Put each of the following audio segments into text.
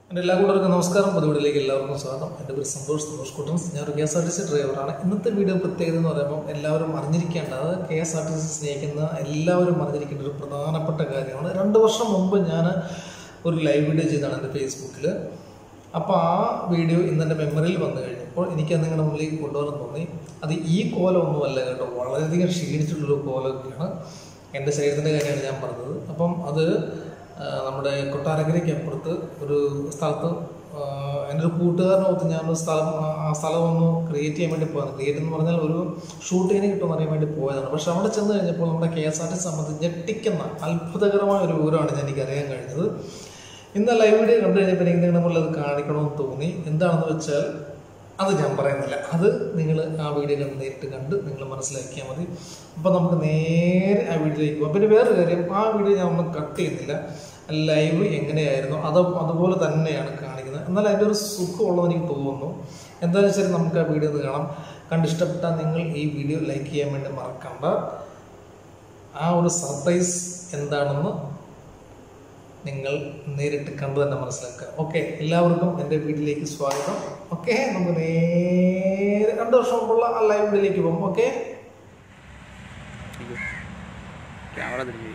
എൻ്റെ എല്ലാ കൂട്ടർക്കും നമസ്കാരം പുതുവീടിലേക്ക് എല്ലാവർക്കും സ്വാഗതം എൻ്റെ പേര് സന്തോഷ് സന്തോഷ് കുട്ടൻസ് ഞാൻ ഒരു K S R T C ഡ്രൈവറാണ് ഇന്നത്തെ വീഡിയോ പ്രത്യേകത എന്ന് പറയുമ്പോൾ എല്ലാവരും അറിഞ്ഞിരിക്കേണ്ട അത് K S R T C സ്നേഹിക്കുന്ന എല്ലാവരും അറിഞ്ഞിരിക്കേണ്ട ഒരു പ്രധാനപ്പെട്ട കാര്യമാണ് രണ്ട് വർഷം മുമ്പ് ഞാൻ ഒരു ലൈവ് വീഡിയോ ചെയ്തതാണ് എൻ്റെ ഫേസ്ബുക്കിൽ അപ്പോൾ ആ വീഡിയോ ഇന്ന് എൻ്റെ മെമ്മറിയിൽ വന്നു കഴിഞ്ഞപ്പോൾ എനിക്കത് നിങ്ങളുടെ മുന്നിലേക്ക് കൊണ്ടുവരാൻ തോന്നി അത് ഈ കോലമൊന്നുമല്ല കേട്ടോ വളരെയധികം ക്ഷീണിച്ചിട്ടുള്ളൊരു കോലമൊക്കെയാണ് എൻ്റെ ശരീരത്തിൻ്റെ കാര്യമാണ് ഞാൻ പറഞ്ഞത് അപ്പം അത് ആ, നമ്മുടെ കൊട്ടാരക്കരയ്ക്ക് അപ്പുറത്ത് ഒരു സ്ഥലത്ത് ആ, എൻ്റെ ഒരു കൂട്ടുകാരനൊത്ത് ഞാനൊരു സ്ഥലം ആ- ആ സ്ഥലം ഒന്ന് ക്രിയേറ്റ് ചെയ്യാൻ വേണ്ടി പോയതാണ് ക്രിയേറ്റ് എന്ന് പറഞ്ഞാൽ ഒരു ഷൂട്ടിങ്ങിന് കിട്ടുമെന്ന് അറിയാൻ വേണ്ടി പോയതാണ് പക്ഷെ അവിടെ ചെന്ന് കഴിഞ്ഞപ്പോൾ നമ്മുടെ K S R T C സംബന്ധിച്ച് ഞെട്ടിക്കുന്ന അത്ഭുതകരമായ ഒരു വിവരമാണ് ഞാൻ എനിക്ക് അറിയാൻ കഴിഞ്ഞത് ഇന്ന് ലൈവ് വീഡിയോ കണ്ടു കഴിഞ്ഞപ്പോൾ എനിക്ക് നിങ്ങളുടെ മുകളിൽ അത് കാണിക്കണമെന്ന് തോന്നി എന്താണെന്ന് വെച്ചാൽ അത് ഞാൻ പറയുന്നില്ല അത് നിങ്ങൾ ആ വീഡിയോ കണ്ട് നേരിട്ട് കണ്ട് നിങ്ങൾ മനസ്സിലാക്കിയാൽ മതി അപ്പോൾ നമുക്ക് നേരെ ആ വീഡിയോയിലേക്ക് പോകാം പിന്നെ വേറൊരു കാര്യം ആ വീഡിയോ ഞാൻ ഒന്നും കട്ട് ചെയ്യുന്നില്ല ലൈവ് എങ്ങനെയായിരുന്നു അത് അതുപോലെ തന്നെയാണ് കാണിക്കുന്നത് എന്നാൽ അതിൻ്റെ ഒരു സുഖമുള്ളതെന്ന് എനിക്ക് തോന്നുന്നു എന്തായാലും ശരി നമുക്ക് ആ വീഡിയോ ഒന്ന് കാണാം കണ്ടിഷ്ടപ്പെട്ടാൽ നിങ്ങൾ ഈ വീഡിയോ ലൈക്ക് ചെയ്യാൻ വേണ്ടി മറക്കണ്ട ആ ഒരു സർപ്രൈസ് എന്താണെന്ന് നിങ്ങൾ നേരിട്ട് കണ്ടു തന്നെ മനസ്സിലാക്കുക ഓക്കെ എല്ലാവർക്കും എൻ്റെ വീട്ടിലേക്ക് സ്വാഗതം ഓക്കെ നമുക്ക് നേരെ രണ്ട് വർഷം മുമ്പുള്ള ആ ലൈവ് വീഡിയോയിലേക്ക് പോകും ഓക്കെ അയ്യോ ക്യാമറ തിരിഞ്ഞു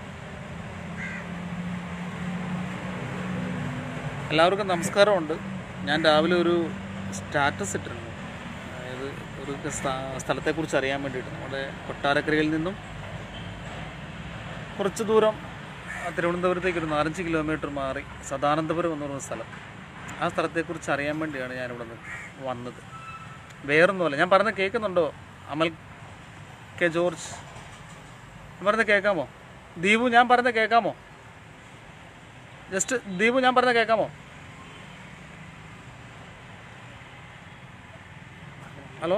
എല്ലാവർക്കും നമസ്കാരമുണ്ട് ഞാൻ രാവിലെ ഒരു സ്റ്റാറ്റസ് ഇട്ടിരുന്നു അതായത് ഒരു സ്ഥ- സ്ഥലത്തെക്കുറിച്ച് അറിയാൻ വേണ്ടിയിട്ട് നമ്മുടെ കൊട്ടാരക്കരയിൽ നിന്നും കുറച്ച് ദൂരം ആ, തിരുവനന്തപുരത്തേക്ക് ഒരു നാലഞ്ച് കിലോമീറ്റർ മാറി സദാനന്ദപുരം എന്ന് പറയുന്ന സ്ഥലം ആ സ്ഥലത്തെക്കുറിച്ച് അറിയാൻ വേണ്ടിയാണ് ഞാനിവിടെ നിന്ന് വന്നത് വേറൊന്നുമല്ല ഞാൻ പറഞ്ഞ കേൾക്കുന്നുണ്ടോ അമൽ കെ ജോർജ് ഞാൻ പറഞ്ഞത് കേൾക്കാമോ ദീപു ഞാൻ പറഞ്ഞത് കേൾക്കാമോ ജസ്റ്റ് ദീപു ഞാൻ പറഞ്ഞത് കേൾക്കാമോ ഹലോ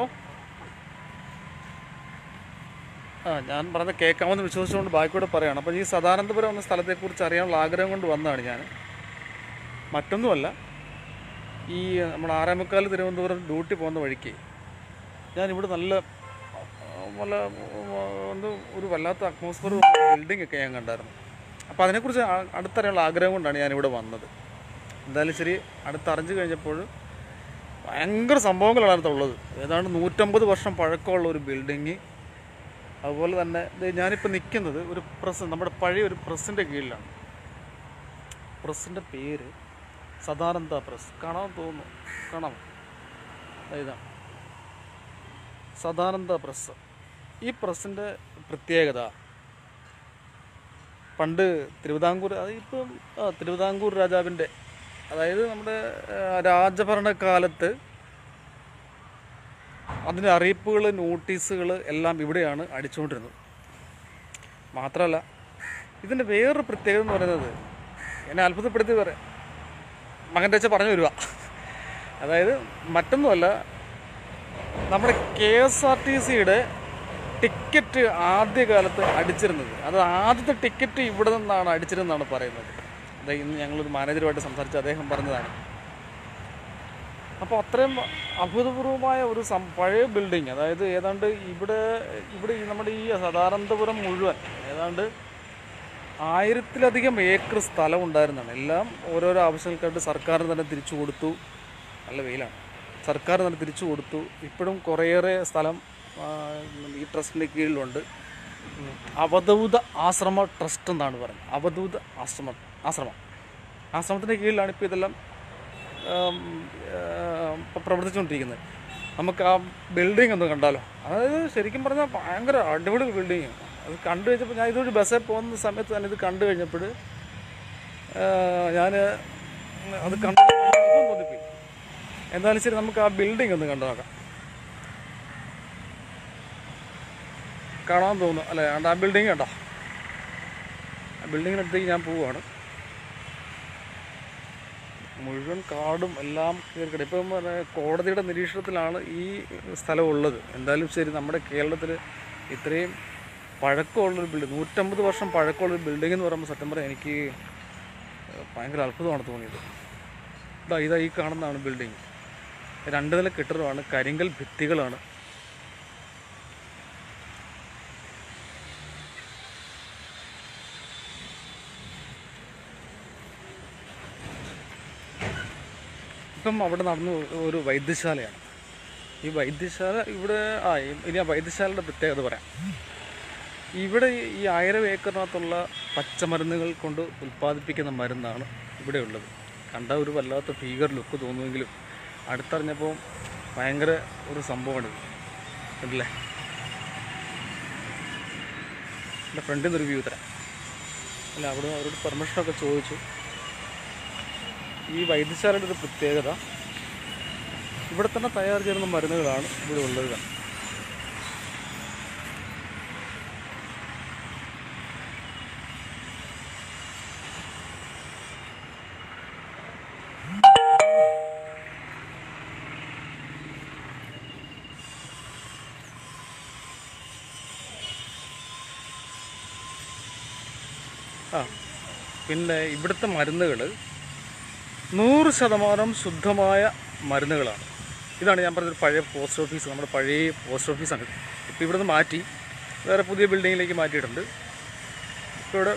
ആ ഞാൻ പറഞ്ഞത് കേൾക്കാമെന്ന് വിശ്വസിച്ചുകൊണ്ട് ബാക്കിയോടെ പറയുകയാണ് അപ്പോൾ ഈ സദാനന്ദപുരം എന്ന സ്ഥലത്തെക്കുറിച്ച് അറിയാനുള്ള ആഗ്രഹം കൊണ്ട് വന്നതാണ് ഞാൻ മറ്റൊന്നുമല്ല ഈ നമ്മുടെ ആറേമുക്കാൽ തിരുവനന്തപുരം ഡ്യൂട്ടി പോകുന്ന വഴിക്ക് ഞാനിവിടെ നല്ല നല്ല എന്ത് ഒരു വല്ലാത്ത അറ്റ്മോസ്ഫിയർ ബിൽഡിംഗ് ഒക്കെ ഞാൻ കണ്ടായിരുന്നു അപ്പോൾ അതിനെക്കുറിച്ച് ആ- അടുത്തറിയാനുള്ള ആഗ്രഹം കൊണ്ടാണ് ഞാനിവിടെ വന്നത് എന്തായാലും ശരി അടുത്തറിഞ്ഞു കഴിഞ്ഞപ്പോൾ ഭയങ്കര സംഭവങ്ങളാണ് അടുത്തുള്ളത് ഏതാണ്ട് നൂറ്റമ്പത് വർഷം പഴക്കമുള്ള ഒരു ബിൽഡിങ് അതുപോലെ തന്നെ ദേ ഞാനിപ്പോൾ നിൽക്കുന്നത് ഒരു പ്രസ് നമ്മുടെ പഴയ ഒരു പ്രസ്സിൻ്റെ കീഴിലാണ് പ്രസ്സിൻ്റെ പേര് സദാനന്ദ പ്രസ് കാണാൻ തോന്നുന്നു കാണാമോ ദാ ഇതാണ് സദാനന്ദ പ്രസ് ഈ പ്രസ്സിൻ്റെ പ്രത്യേകത പണ്ട് തിരുവിതാംകൂർ അത് ഇപ്പം ആ, തിരുവിതാംകൂർ രാജാവിൻ്റെ അതായത് നമ്മുടെ ആ, രാജഭരണകാലത്ത് അതിൻ്റെ അറിയിപ്പുകൾ നോട്ടീസുകൾ എല്ലാം ഇവിടെയാണ് അടിച്ചുകൊണ്ടിരുന്നത് മാത്രമല്ല ഇതിൻ്റെ വേറൊരു പ്രത്യേകത എന്ന് പറയുന്നത് എന്നെ അത്ഭുതപ്പെടുത്തി പറയാം മകൻ്റെ അച്ഛൻ പറഞ്ഞു വരുക അതായത് മറ്റൊന്നുമല്ല നമ്മുടെ കെ എസ് ആർ ടി സിയുടെ ടിക്കറ്റ് ആദ്യകാലത്ത് അടിച്ചിരുന്നത് അത് ആദ്യത്തെ ടിക്കറ്റ് ഇവിടെ നിന്നാണ് അടിച്ചിരുന്നതാണ് പറയുന്നത് അത് ഇന്ന് ഞങ്ങളൊരു മാനേജറുമായിട്ട് സംസാരിച്ച് അദ്ദേഹം പറഞ്ഞതാണ് അപ്പോൾ അത്രയും അഭൂതപൂർവമായ ഒരു സം പഴയ ബിൽഡിങ് അതായത് ഏതാണ്ട് ഇവിടെ ഇവിടെ ഈ നമ്മുടെ ഈ സദാനന്ദപുരം മുഴുവൻ ഏതാണ്ട് ആയിരത്തിലധികം ഏക്കർ സ്ഥലം ഉണ്ടായിരുന്നതാണ് എല്ലാം ഓരോരോ ആവശ്യങ്ങൾക്കായിട്ട് സർക്കാർ തന്നെ തിരിച്ചു കൊടുത്തു നല്ല വെയിലാണ് സർക്കാർ തന്നെ തിരിച്ചു കൊടുത്തു ഇപ്പോഴും കുറേയേറെ സ്ഥലം ആ, ഈ ട്രസ്റ്റിൻ്റെ കീഴിലുണ്ട് ഉം. അവധൂത ആശ്രമ ട്രസ്റ്റ് എന്നാണ് പറയുന്നത് അവധൂത ആശ്രമം ആശ്രമം ആശ്രമത്തിൻ്റെ കീഴിലാണ് ഇപ്പോൾ ഇതെല്ലാം ആം, ആം, ഇപ്പം പ്രവർത്തിച്ചുകൊണ്ടിരിക്കുന്നത് നമുക്ക് ആ ബിൽഡിംഗ് ഒന്ന് കണ്ടാലോ അതായത് ശരിക്കും പറഞ്ഞാൽ ഭയങ്കര അടിപൊളി ബിൽഡിങ് അത് കണ്ടു കഴിഞ്ഞപ്പോൾ ഞാൻ ഇതൊരു ബസ്സിൽ പോകുന്ന സമയത്ത് തന്നെ ഇത് കണ്ടു കഴിഞ്ഞപ്പോൾ ഞാൻ അത് കണ്ടു അത്ഭുതം തോന്നിപ്പോയി എന്തായാലും ശരി നമുക്ക് ആ ബിൽഡിംഗ് ഒന്ന് കണ്ടു നോക്കാം കാണാൻ തോന്നുന്നു അല്ലേ ആണ്ട് ആ ബിൽഡിംഗ് കണ്ടോ ആ ബിൽഡിങ്ങിനടുത്തേക്ക് ഞാൻ പോവുകയാണ് മുഴുവൻ കാടും എല്ലാം കയറിക്കിട ഇപ്പം പറഞ്ഞ കോടതിയുടെ നിരീക്ഷണത്തിലാണ് ഈ സ്ഥലം ഉള്ളത് എന്തായാലും ശരി നമ്മുടെ കേരളത്തിൽ ഇത്രയും പഴക്കമുള്ളൊരു ബിൽഡിംഗ് നൂറ്റമ്പത് വർഷം പഴക്കമുള്ളൊരു ബിൽഡിംഗ് എന്ന് പറയുമ്പോൾ സത്യം പറയാം എനിക്ക് ഭയങ്കര അത്ഭുതമാണ് തോന്നിയത് ഇതാ ഇതാ ഈ കാണുന്നതാണ് ബിൽഡിംഗ് രണ്ട് നില കെട്ടിടമാണ് കരിങ്കൽ ഭിത്തികളാണ് ഇപ്പം അവിടെ നടന്ന ഒരു വൈദ്യശാലയാണ് ഈ വൈദ്യശാല ഇവിടെ ആ ഇനി ആ വൈദ്യശാലയുടെ പ്രത്യേകത പറയാം ഇവിടെ ഈ ആയിരം ഏക്കറിനകത്തുള്ള പച്ചമരുന്നുകൾ കൊണ്ട് ഉൽപ്പാദിപ്പിക്കുന്ന മരുന്നാണ് ഇവിടെ ഉള്ളത് കണ്ട ഒരു വല്ലാത്ത ഭീകര ലുക്ക് തോന്നുമെങ്കിലും അടുത്തറിഞ്ഞപ്പോൾ ഭയങ്കര ഒരു സംഭവമാണിത് കണ്ടില്ലേ എൻ്റെ ഫ്രണ്ടിൽ നിന്ന് ഒരു വ്യൂ തരാം അല്ല അവിടെ അവരോട് പെർമിഷനൊക്കെ ചോദിച്ചു ഈ വൈദ്യശാലയുടെ ഒരു പ്രത്യേകത ഇവിടെ തന്നെ തയ്യാർ ചെയ്യുന്ന മരുന്നുകളാണ് ഇവിടെ ഉള്ളത് ആ പിന്നെ ഇവിടുത്തെ മരുന്നുകൾ നൂറ് ശതമാനം ശുദ്ധമായ മരുന്നുകളാണ് ഇതാണ് ഞാൻ പറഞ്ഞൊരു പഴയ പോസ്റ്റ് ഓഫീസ് നമ്മുടെ പഴയ പോസ്റ്റ് ഓഫീസാണ് ഇപ്പോൾ ഇവിടുന്ന് മാറ്റി വേറെ പുതിയ ബിൽഡിങ്ങിലേക്ക് മാറ്റിയിട്ടുണ്ട് ഇപ്പോൾ ഇവിടെ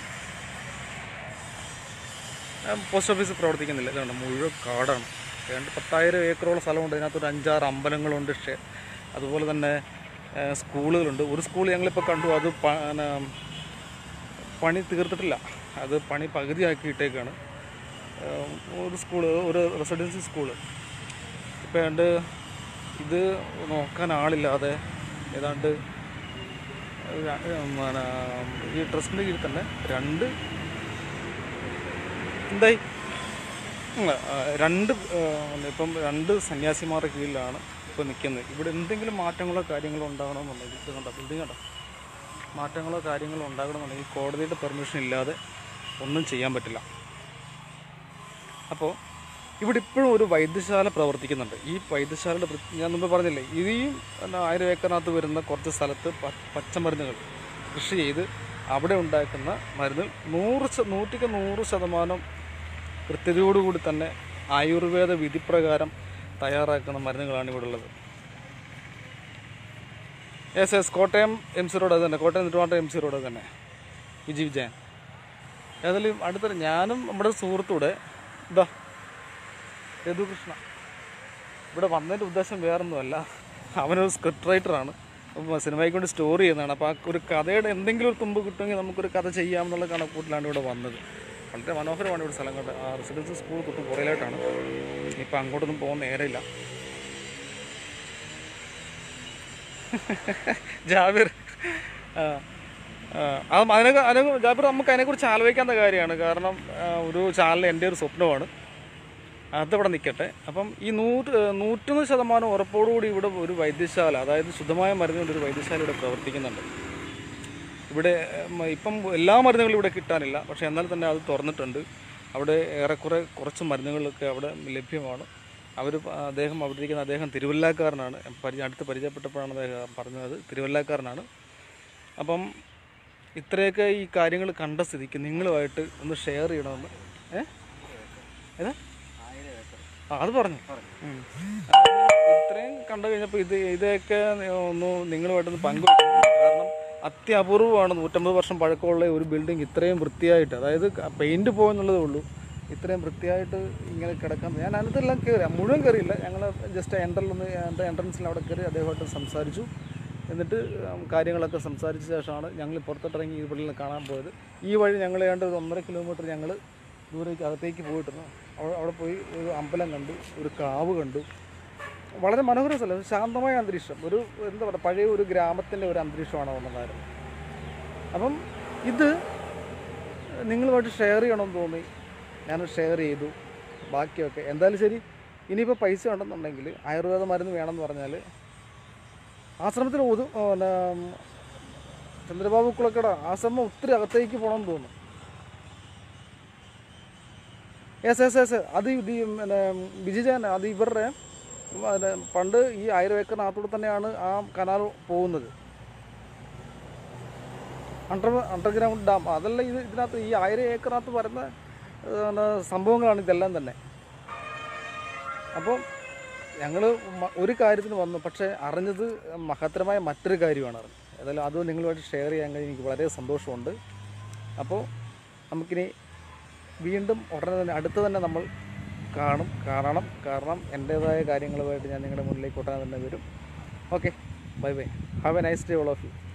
ആ, പോസ്റ്റ് ഓഫീസ് പ്രവർത്തിക്കുന്നില്ല ഇതാണ് മുഴുവൻ കാടാണ് ഏതാണ്ട് പത്തായിരം ഏക്കറോളം സ്ഥലമുണ്ട് അതിനകത്തൊരു അഞ്ചാറ് അമ്പലങ്ങളുണ്ട് പക്ഷേ അതുപോലെ തന്നെ ആ, സ്കൂളുകളുണ്ട് ഒരു സ്കൂൾ ഞങ്ങളിപ്പോൾ കണ്ടു അത് പ- ന, പണി തീർത്തിട്ടില്ല അത് പണി പകുതിയാക്കി ഇട്ടേക്കാണ് ആ, ഒരു സ്കൂള് ഒരു റെസിഡൻസി സ്കൂള് ഇപ്പം ഏതാണ്ട് ഇത് നോക്കാൻ ആളില്ലാതെ ഏതാണ്ട് ര- പിന്നെ ഈ ട്രസ്റ്റിൻ്റെ കീഴിൽ തന്നെ രണ്ട് എന്തായി ഉം, ആ, രണ്ട് ആ, ഇപ്പം രണ്ട് സന്യാസിമാരുടെ കീഴിലാണ് ഇപ്പോൾ നിൽക്കുന്നത് ഇവിടെ എന്തെങ്കിലും മാറ്റങ്ങളോ കാര്യങ്ങളോ ഉണ്ടാകണമെന്നുണ്ടെങ്കിൽ ഇത് കണ്ടോ ബിൽഡിംഗ് കണ്ടോ മാറ്റങ്ങളോ കാര്യങ്ങളോ ഉണ്ടാകണമെന്നുണ്ടെങ്കിൽ കോടതിയുടെ പെർമിഷൻ ഇല്ലാതെ ഒന്നും ചെയ്യാൻ പറ്റില്ല അപ്പോൾ ഇവിടെ ഇപ്പോഴും ഒരു വൈദ്യശാല പ്രവർത്തിക്കുന്നുണ്ട് ഈ വൈദ്യശാലയുടെ പ്രത്യ- ഞാൻ മുമ്പ് പറഞ്ഞില്ലേ ഈ എന്നാ ആയിരം ഏക്കറിനകത്ത് വരുന്ന കുറച്ച് സ്ഥലത്ത് പ- പച്ചമരുന്നുകൾ കൃഷി ചെയ്ത് അവിടെ ഉണ്ടാക്കുന്ന മരുന്ന് നൂറ് ശ- നൂറ്റിക്ക് നൂറ് ശതമാനം കൃത്യതയോടുകൂടി തന്നെ ആയുർവേദ വിധിപ്രകാരം തയ്യാറാക്കുന്ന മരുന്നുകളാണ് ഇവിടെ ഉള്ളത് yes yes Kottayam M C road അത് തന്നെ Kottayam Neduvattam M C road അത് തന്നെ വിജി വിജയൻ ഏതായാലും അടുത്ത ഞാനും നമ്മുടെ സുഹൃത്തൂടെ ഇതാ യദുകൃഷ്ണ ഇവിടെ വന്നതിൻ്റെ ഉദ്ദേശം വേറൊന്നുമല്ല അവനൊരു സ്ക്രിപ്റ്റ് റൈറ്ററാണ് അപ്പോൾ സിനിമയ്ക്ക് കൊണ്ട് സ്റ്റോറി ചെയ്യുന്നതാണ് അപ്പോൾ ആ ഒരു കഥയുടെ എന്തെങ്കിലും ഒരു തുമ്പ് കിട്ടുമെങ്കിൽ നമുക്കൊരു കഥ ചെയ്യാമെന്നുള്ള കണക്കൂട്ടിലാണ് ഇവിടെ വന്നത് വളരെ മനോഹരമാണ് ഇവിടെ സ്ഥലം കണ്ട് ആ റെസിഡൻസ് സ്കൂൾ തൊട്ട് പുറയിലായിട്ടാണ് ഇപ്പം അങ്ങോട്ടൊന്നും പോകാൻ നേരമില്ല ജാബിർ ആ, ആ, അത് അതിനെ അതിനെ ജാബിർ നമുക്ക് അതിനെക്കുറിച്ച് ആലോചിക്കാത്ത കാര്യമാണ് കാരണം ആ, ഒരു ചാനൽ എൻ്റെ ഒരു സ്വപ്നമാണ് അതവിടെ നിൽക്കട്ടെ അപ്പം ഈ നൂറ് നൂറ്റൊന്ന് ശതമാനം ഉറപ്പോടുകൂടി ഇവിടെ ഒരു വൈദ്യശാല അതായത് ശുദ്ധമായ മരുന്നുകൊണ്ട് ഒരു വൈദ്യശാല ഇവിടെ പ്രവർത്തിക്കുന്നുണ്ട് ഇവിടെ ഉം, ഇപ്പം എല്ലാ മരുന്നുകളും ഇവിടെ കിട്ടാനില്ല പക്ഷേ എന്നാൽ തന്നെ അത് തുറന്നിട്ടുണ്ട് അവിടെ ഏറെക്കുറെ കുറച്ച് മരുന്നുകളൊക്കെ അവിടെ ലഭ്യമാണ് അവർ അദ്ദേഹം അവിടെ ഇരിക്കുന്ന അദ്ദേഹം തിരുവല്ലാക്കാരനാണ് പരി അടുത്ത് പരിചയപ്പെട്ടപ്പോഴാണ് അദ്ദേഹം പറഞ്ഞത് തിരുവല്ലാക്കാരനാണ് അപ്പം ഇത്രയൊക്കെ ഈ കാര്യങ്ങൾ കണ്ട സ്ഥിതിക്ക് നിങ്ങളുമായിട്ട് ഒന്ന് ഷെയർ ചെയ്യണമെന്ന് ഏ ഏതാ ആ അത് പറഞ്ഞു ഉം. ഇത്രയും കണ്ടു കഴിഞ്ഞപ്പോൾ ഇത് ഇതൊക്കെ ഒന്ന് നിങ്ങളുമായിട്ടൊന്ന് പങ്കുവെക്കണം കാരണം അത്യപൂർവമാണ് നൂറ്റമ്പത് വർഷം പഴക്കമുള്ള ഒരു ബിൽഡിംഗ് ഇത്രയും വൃത്തിയായിട്ട് അതായത് പെയിൻറ് പോകുന്നുള്ളതേ ഉള്ളൂ ഇത്രയും വൃത്തിയായിട്ട് ഇങ്ങനെ കിടക്കാൻ ഞാൻ അതിനകത്തെല്ലാം കയറി മുഴുവൻ കയറിയില്ല ഞങ്ങൾ ജസ്റ്റ് എൻട്രലൊന്ന് എൻ്റെ എൻട്രൻസിൽ അവിടെ കയറി അദ്ദേഹമായിട്ട് സംസാരിച്ചു എന്നിട്ട് ഉം, കാര്യങ്ങളൊക്കെ സംസാരിച്ച ശേഷമാണ് ഞങ്ങൾ പുറത്തോട്ടിറങ്ങി ഈ പള്ളിയിൽ കാണാൻ പോയത് ഈ വഴി ഞങ്ങൾ ഏതാണ്ട് ഒരു ഒന്നര കിലോമീറ്റർ ഞങ്ങൾ ദൂരേക്ക് അകത്തേക്ക് പോയിട്ടിരുന്നു അവിടെ അവിടെ പോയി ഒരു അമ്പലം കണ്ടു ഒരു കാവ് കണ്ടു വളരെ മനോഹര സ്ഥലം ശാന്തമായ അന്തരീക്ഷം ഒരു എന്താ പറയുക പഴയ ഒരു ഗ്രാമത്തിൻ്റെ ഒരു അന്തരീക്ഷമാണ് വന്നിട്ടുണ്ടായിരുന്നത് അപ്പം ഇത് നിങ്ങളുമായിട്ട് ഷെയർ ചെയ്യണമെന്ന് തോന്നി ഞാൻ ഷെയർ ചെയ്തു ബാക്കിയൊക്കെ എന്തായാലും ശരി ഇനിയിപ്പോൾ പൈസ ഉണ്ടെന്നുണ്ടെങ്കിൽ ആയുർവേദ മരുന്ന് വേണമെന്ന് പറഞ്ഞാൽ ആശ്രമത്തിൽ ഒതു പിന്നെ ചന്ദ്രബാബു കുളക്കട ആശ്രമം ഒത്തിരി അകത്തേക്ക് പോകണമെന്ന് തോന്നുന്നു യെസ് യെസ് യെസ് അത് ഇത് ഈ പിന്നെ ബിജിജാൻ അത് ഇവരുടെ പിന്നെ പണ്ട് ഈ ആയിരം ഏക്കറിനകത്തൂടെ തന്നെയാണ് ആ കനാൽ പോകുന്നത് അണ്ടർ അണ്ടർഗ്രൗണ്ട് ഡാം അതല്ല ഇത് ഇതിനകത്ത് ഈ ആയിരം ഏക്കറിനകത്ത് വരുന്ന പിന്നെ സംഭവങ്ങളാണ് ഇതെല്ലാം തന്നെ അപ്പം ഞങ്ങൾ ഒരു കാര്യത്തിന് വന്നു പക്ഷേ അറിഞ്ഞത് മഹത്തരമായ മറ്റൊരു കാര്യമാണ് അറിഞ്ഞത് ഏതായാലും അത് നിങ്ങളുമായിട്ട് ഷെയർ ചെയ്യാൻ കഴിഞ്ഞ് എനിക്ക് വളരെ സന്തോഷമുണ്ട് അപ്പോൾ നമുക്കിനി വീണ്ടും ഉടനെ തന്നെ അടുത്ത് തന്നെ നമ്മൾ കാണും കാണണം കാരണം എൻ്റേതായ കാര്യങ്ങളുമായിട്ട് ഞാൻ നിങ്ങളുടെ മുന്നിലേക്ക് ഉടനെ തന്നെ വരും okay bye bye have a nice day all of U